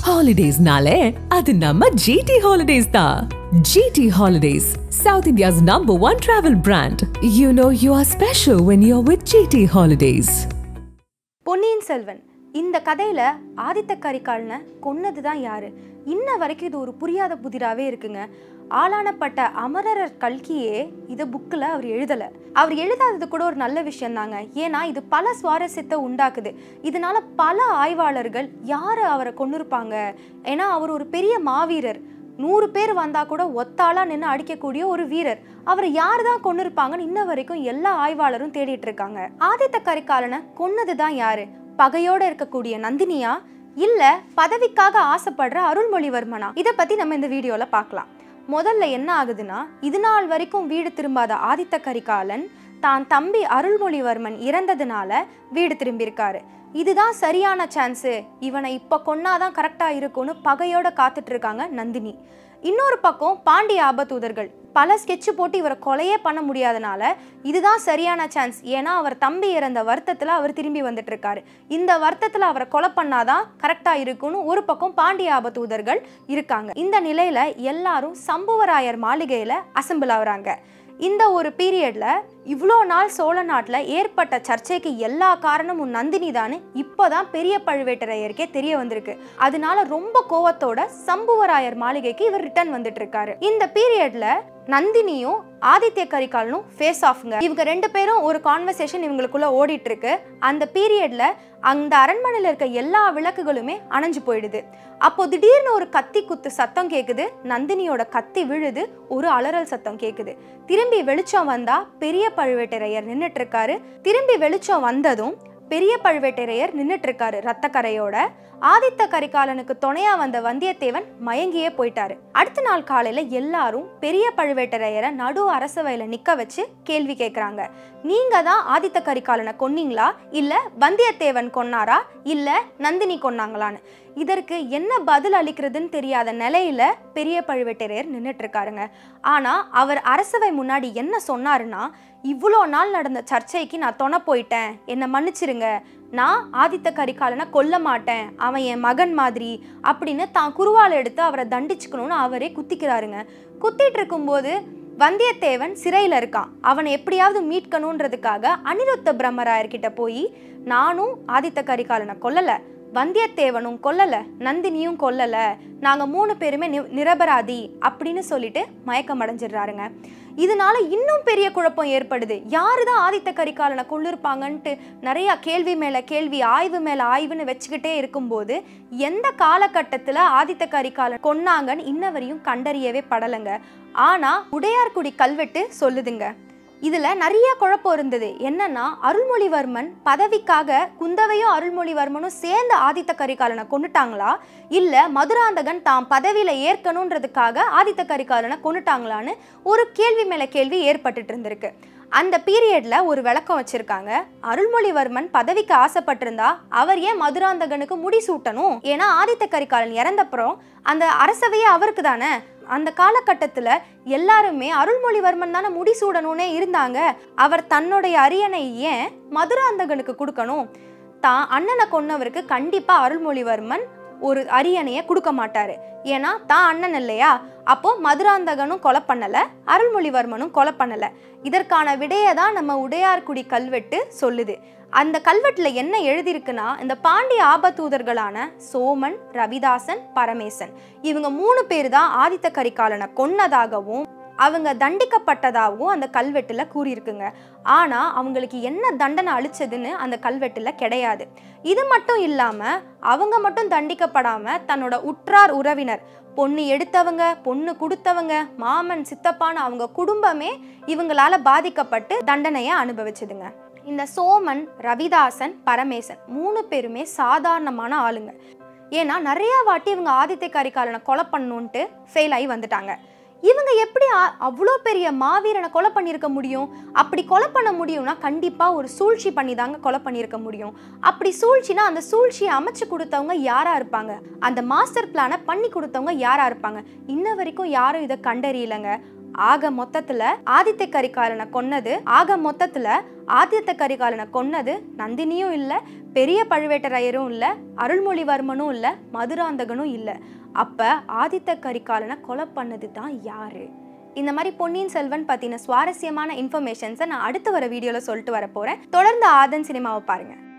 ஹாலிடேஸ்னாலே அது நம்ம ஜிடி ஹாலிடேஸ் தான் GT holidays south India's number one travel brand you know you are special when you are with GT holidays Ponniyin Selvan இந்த கதையில ஆதித்த கரிகாலனை கொன்னது தான் யாரு இன்ன வரைக்கும் இது ஒரு புரியாத புதிராவே இருக்குங்க ஆளானப்பட்ட அமரர் கல்கியே இதை புக்கில் அவர் எழுதலை அவர் எழுதாதது கூட ஒரு நல்ல விஷயம் தாங்க ஏன்னா இது பல சுவாரஸ்யத்தை உண்டாக்குது இதனால பல ஆய்வாளர்கள் யார் அவரை கொன்னிருப்பாங்க ஏன்னா அவர் ஒரு பெரிய மாவீரர் நூறு பேர் வந்தா கூட ஒத்தாளா நின்று அடிக்கக்கூடிய ஒரு வீரர் அவரை யார் தான் கொன்னிருப்பாங்கன்னு இன்ன வரைக்கும் எல்லா ஆய்வாளரும் தேடிட்டு இருக்காங்க ஆதித்த கரிகாலனை கொன்னது தான் யாரு பகையோட இருக்கக்கூடிய நந்தினியா இல்ல பதவிக்காக ஆசைப்படுற அருள்மொழிவர்மனா இதை பத்தி நம்ம இந்த வீடியோல பார்க்கலாம் முதல்ல என்ன ஆகுதுன்னா இது நாள் வரைக்கும் வீடு திரும்பாத ஆதித்த கரிகாலன் தான் தம்பி அருள்மொழிவர்மன் இறந்ததுனால வீடு திரும்பியிருக்காரு இதுதான் சரியான சான்ஸு இவனை இப்போ கொன்னாதான் கரெக்டாக இருக்கும்னு பகையோட காத்துட்டு இருக்காங்க நந்தினி இன்னொரு பக்கம் பாண்டிய ஆபத்தூதர்கள் பல ஸ்கெட்ச் போட்டு இவரை கொலையே பண்ண முடியாதனால இதுதான் சரியான சான்ஸ் ஏன்னா அவர் தம்பி இறந்த வருத்தத்தில் அவர் திரும்பி வந்துட்டு இருக்காரு இந்த வருத்தத்தில் அவரை கொலை பண்ணாதான் கரெக்டாக இருக்கும்னு ஒரு பக்கம் பாண்டிய ஆபத்தூதர்கள் இருக்காங்க இந்த நிலையில எல்லாரும் சம்புவராயர் மாளிகையில் அசம்பிள் ஆகுறாங்க இந்த ஒரு பீரியட்ல இவ்வளோ நாள் சோழ நாட்டில் ஏற்பட்ட சர்ச்சைக்கு எல்லா காரணமும் நந்தினி தான் இப்போதான் பெரிய பழுவேட்டரையருக்கே தெரிய வந்திருக்கு அதனால ரொம்ப கோவத்தோட சம்புவராயர் மாளிகைக்கு இவர் ரிட்டர்ன் வந்துட்டு இருக்காரு இந்த பீரியட்ல நந்தினியும் ஆதித்ய கரிகாலனும் ஃபேஸ் ஆஃப்ங்க இவங்க ரெண்டு பேரும் ஒரு கான்வர்சேஷன் இவங்களுக்குள்ள ஓடிட்டு இருக்கு அந்த பீரியட்ல அந்த அரண்மனையில் இருக்க எல்லா விளக்குகளுமே அணைஞ்சு போயிடுது அப்போ திடீர்னு ஒரு கத்தி குத்து சத்தம் கேக்குது நந்தினியோட கத்தி விழுது ஒரு அலறல் சத்தம் கேக்குது திரும்பி வெளிச்சம் வந்தா பெரிய பழுவேட்டரையர் நின்னுட்டு இருக்காரு திரும்பி வெளிச்சம் வந்ததும் பெரிய பழுவேட்டரையர் நின்னுட்டு இருக்காரு ரத்தக்கரையோட ஆதித்த கரிகாலனுக்கு துணையா வந்த வந்தியத்தேவன் மயங்கியே போயிட்டாரு அடுத்த நாள் காலையில எல்லாரும் பெரிய பழுவேட்டரையரை நடு அரசவையில நிக்க வச்சு கேள்வி கேட்கறாங்க நீங்க தான் ஆதித்த கரிகாலனை கொன்னீங்களா இல்ல வந்தியத்தேவன் கொன்னாரா இல்ல நந்தினி கொன்னாங்களான்னு இதற்கு என்ன பதில் அளிக்கிறதுன்னு தெரியாத நிலையில பெரிய பழுவேட்டரையர் நின்றுட்டு இருக்காருங்க ஆனா அவர் அரசவை முன்னாடி என்ன சொன்னாருன்னா இவ்வளோ நாள் நடந்த சர்ச்சைக்கு நான் தொண போயிட்டேன் என்னை மன்னிச்சிருங்க நான் ஆதித்த கரிகாலனை கொல்ல மாட்டேன் அவன் என் மகன் மாதிரி அப்படின்னு தான் குருவால் எடுத்து அவரை தண்டிச்சுக்கணும்னு அவரே குத்திக்கிறாருங்க குத்திட்டு இருக்கும்போது வந்தியத்தேவன் சிறையில் இருக்கான் அவனை எப்படியாவது மீட்கணுன்றதுக்காக அனிருத்த பிரம்மராயர்கிட்ட போய் நானும் ஆதித்த கரிகாலனை கொல்லலை வந்தியத்தேவனும் கொல்லல நந்தினியும் கொல்லல நாங்க மூணு பேருமே நி- நிரபராதி அப்படின்னு சொல்லிட்டு மயக்கம் அடைஞ்சிடுறாருங்க இதனால இன்னும் பெரிய குழப்பம் ஏற்படுது யாரு தான் ஆதித்த கரிகாலனை கொண்டிருப்பாங்கன்ட்டு நிறைய கேள்வி மேல கேள்வி ஆய்வு மேல ஆய்வுன்னு வச்சுக்கிட்டே இருக்கும்போது எந்த காலகட்டத்துல ஆதித்த கரிகாலன் கொன்னாங்கன்னு இன்ன வரையும் கண்டறியவே படலைங்க ஆனா உடையார்குடி கல்வெட்டு சொல்லுதுங்க இதுல நிறைய குழப்பம் இருந்தது என்னன்னா அருள்மொழிவர்மன் பதவிக்காக குந்தவையும் அருள்மொழிவர்மனும் சேர்ந்து ஆதித்த கரிகாலனை கொண்டுட்டாங்களா இல்ல மதுராந்தகன் தாம் பதவியில ஏற்கணுன்றதுக்காக ஆதித்த கரிகாலனை கொண்டுட்டாங்களான்னு ஒரு கேள்வி மேல கேள்வி ஏற்பட்டுட்டு இருந்திருக்கு அந்த பீரியட்ல ஒரு விளக்கம் வச்சிருக்காங்க அருள்மொழிவர்மன் பதவிக்கு ஆசைப்பட்டிருந்தா அவர் ஏன் மதுராந்தகனுக்கு முடி சூட்டணும் ஏன்னா ஆதித்த கரிகாலன் இறந்தப்புறம் அந்த அரசவையே அவருக்கு தானே அந்த காலகட்டத்தில் எல்லாருமே அருள்மொழிவர்மன் தானே முடிசூடணும்னே இருந்தாங்க அவர் தன்னுடைய அரியணை ஏன் மதுராந்தகனுக்கு கொடுக்கணும் தான் அண்ணனை கொன்னவருக்கு கண்டிப்பாக அருள்மொழிவர்மன் ஒரு அரியணையை கொடுக்க மாட்டாரு ஏன்னா தான் அண்ணன் இல்லையா அப்போ மதுராந்தகனும் கொலை பண்ணல அருள்மொழிவர்மனும் கொலை பண்ணல இதற்கான விடையை தான் நம்ம உடையார்குடி கல்வெட்டு சொல்லுது அந்த கல்வெட்டில் என்ன எழுதியிருக்குன்னா இந்த பாண்டிய ஆபத்தூதர்களான சோமன் ரவிதாசன் பரமேசன் இவங்க மூணு பேர் தான் ஆதித்த கரிகாலனை கொன்னதாகவும் அவங்க தண்டிக்கப்பட்டதாகவும் அந்த கல்வெட்டில் கூறியிருக்குங்க ஆனால் அவங்களுக்கு என்ன தண்டனை அளிச்சதுன்னு அந்த கல்வெட்டில் கிடையாது இது மட்டும் இல்லாமல் அவங்க மட்டும் தண்டிக்கப்படாமல் தன்னோட உற்றார் உறவினர் பொண்ணு எடுத்தவங்க பொண்ணு கொடுத்தவங்க மாமன் சித்தப்பான்னு அவங்க குடும்பமே இவங்களால பாதிக்கப்பட்டு தண்டனையை அனுபவிச்சதுங்க இந்த சோமன் ரவிதாசன் பரமேசன் மூணு பேருமே சாதாரணமான ஆளுங்க ஏன்னா நிறைய வாட்டி இவங்க ஆதித்த கரிகாலனை கொலை பண்ணணுன்ட்டு ஃபெயில் ஆகி வந்துட்டாங்க இவங்க எப்படி ஆ- அவ்வளோ பெரிய மாவீரனை கொலை பண்ணியிருக்க முடியும் அப்படி கொலை பண்ண முடியும்னா கண்டிப்பாக ஒரு சூழ்ச்சி பண்ணி தாங்க கொலை பண்ணியிருக்க முடியும் அப்படி சூழ்ச்சினா அந்த சூழ்ச்சியை அமைச்சு கொடுத்தவங்க யாராக இருப்பாங்க அந்த மாஸ்டர் பிளானை பண்ணி கொடுத்தவங்க யாராக இருப்பாங்க இன்ன வரைக்கும் யாரும் இதை கண்டறியலைங்க ஆக மொத்தத்துல ஆதித்த கரிகாலனை கொன்னது ஆக மொத்தத்துல ஆதித்த கரிகாலனை கொன்னது நந்தினியும் இல்ல பெரிய பழுவேட்டரையரும் இல்ல அருள்மொழிவர்மனும் இல்ல மதுராந்தகனும் இல்ல அப்ப ஆதித்த கரிகாலனை கொலை பண்ணது தான் யாரு இந்த மாதிரி பொன்னியின் செல்வன் பத்தின சுவாரஸ்யமான இன்ஃபர்மேஷன்ஸை நான் அடுத்து வர வீடியோல சொல்லிட்டு வர போறேன் தொடர்ந்து ஆதன் சினிமாவை பாருங்க